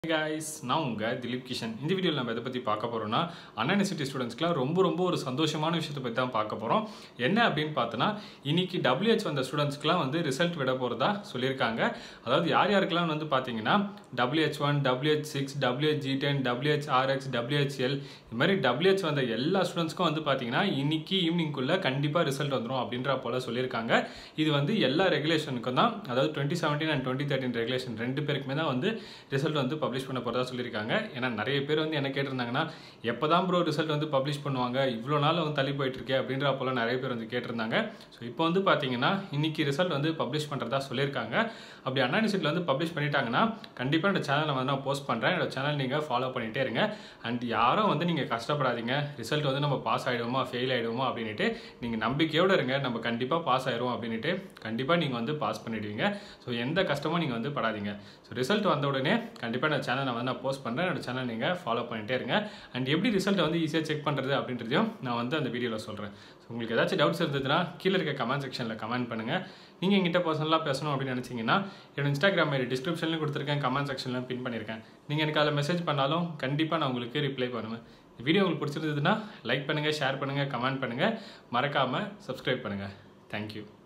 guys நான் உங்கள் திலீப் கிஷன் இந்த வீடியோவில் நம்ம எதை பற்றி பார்க்க போகிறோம்னா அண்ணா யூனிவர்சிட்டி ஸ்டூடெண்ட்ஸ்க்குலாம் ரொம்ப ரொம்ப ஒரு சந்தோஷமான விஷயத்தை பற்றி தான் பார்க்க போகிறோம் என்ன அப்படின்னு பார்த்தோன்னா இன்னைக்கு டபிள்யூஹெச் வந்த ஸ்டூடெண்ட்ஸ்க்குலாம் வந்து ரிசல்ட் விட போகிறதா சொல்லியிருக்காங்க அதாவது யார் யாருக்கெல்லாம் வந்து பார்த்தீங்கன்னா WH one WH six WH G ten WH RX WHL இது மாதிரி டபிள்யூஹெச் வந்த எல்லா ஸ்டூடெண்ட்ஸ்க்கும் வந்து பார்த்தீங்கன்னா இன்னைக்கு ஈவினிங்குள்ளே கண்டிப்பாக ரிசல்ட் வந்துடும் அப்படின்ற போல சொல்லியிருக்காங்க இது வந்து எல்லா ரெகுலேஷனுக்கும் தான் அதாவது twenty seventeen and twenty thirteen regulation ரெண்டு பேருக்குமே தான் வந்து ரிசல்ட் வந்து பப்ளிஷ் பண்ண போகிறதா சொல்லியிருக்காங்க ஏன்னா நிறைய பேர் வந்து என்ன கேட்டிருந்தாங்கன்னா எப்போ தான் ப்ரோ ரிசல்ட் வந்து பப்ளிஷ் பண்ணுவாங்க இவ்வளோ நாள் வந்து தள்ளி போயிட்டு இருக்கே அப்படின்ற போல நிறைய பேர் வந்து கேட்டிருந்தாங்க ஸோ இப்போ வந்து பார்த்தீங்கன்னா இன்னைக்கு ரிசல்ட் வந்து பப்ளிஷ் பண்ணுறதா சொல்லியிருக்காங்க அப்படி அண்ணா யூனிவர்சிட்டியில் வந்து பப்ளிஷ் பண்ணிட்டாங்கன்னா கண்டிப்பாக என்னோட சேனலை வந்து நான் போஸ்ட் பண்ணுறேன் என்னோட சேனல் நீங்கள் ஃபாலோ பண்ணிகிட்டே இருங்க அண்ட் யாரும் வந்து நீங்கள் கஷ்டப்படாதீங்க ரிசல்ட் வந்து நம்ம பாஸ் ஆகிடுவோமா ஃபெயில் ஆகிடுவோமா அப்படின்ட்டு நீங்கள் நம்பிக்கையோடு இருங்க நம்ம கண்டிப்பாக பாஸ் ஆயிடுவோம் அப்படின்ட்டு கண்டிப்பாக நீங்கள் வந்து பாஸ் பண்ணிடுவீங்க ஸோ எந்த கஷ்டமும் நீங்கள் வந்து படாதீங்க ஸோ ரிசல்ட் வந்த உடனே கண்டிப்பாக என்னோட சேனலை வந்து நான் போஸ்ட் பண்ணுறேன் என்னோட சேனல் நீங்கள் ஃபாலோ பண்ணிட்டே இருங்க அண்ட் எப்படி ரிசல்ட் வந்து ஈஸியாக செக் பண்ணுறது அப்படின்றதையும் நான் வந்து அந்த வீடியோவில் சொல்கிறேன் ஸோ உங்களுக்கு ஏதாச்சும் டவுட்ஸ் இருந்ததுன்னா கீழே இருக்க கமெண்ட் செக்ஷனில் கமெண்ட் பண்ணுங்கள் நீங்கள் எங்கிட்ட பர்சனலாக பேசணும் அப்படின்னு நினச்சிங்கன்னா என்னோட இன்ஸ்டாகிராம் ஐடி டிஸ்கிரிப்ஷன்லையும் கொடுத்துருக்கேன் கமெண்ட் செக்ஷன்லையும் பின் பண்ணியிருக்கேன் நீங்கள் எனக்கு அதில் மெசேஜ் பண்ணாலும் கண்டிப்பாக நான் உங்களுக்கு ரிப்ளை பண்ணுவேன் இந்த வீடியோ உங்களுக்கு பிடிச்சிருந்ததுன்னா லைக் பண்ணுங்கள் ஷேர் பண்ணுங்கள் கமெண்ட் பண்ணுங்கள் மறக்காமல் சப்ஸ்கிரைப் பண்ணுங்கள் தேங்க்யூ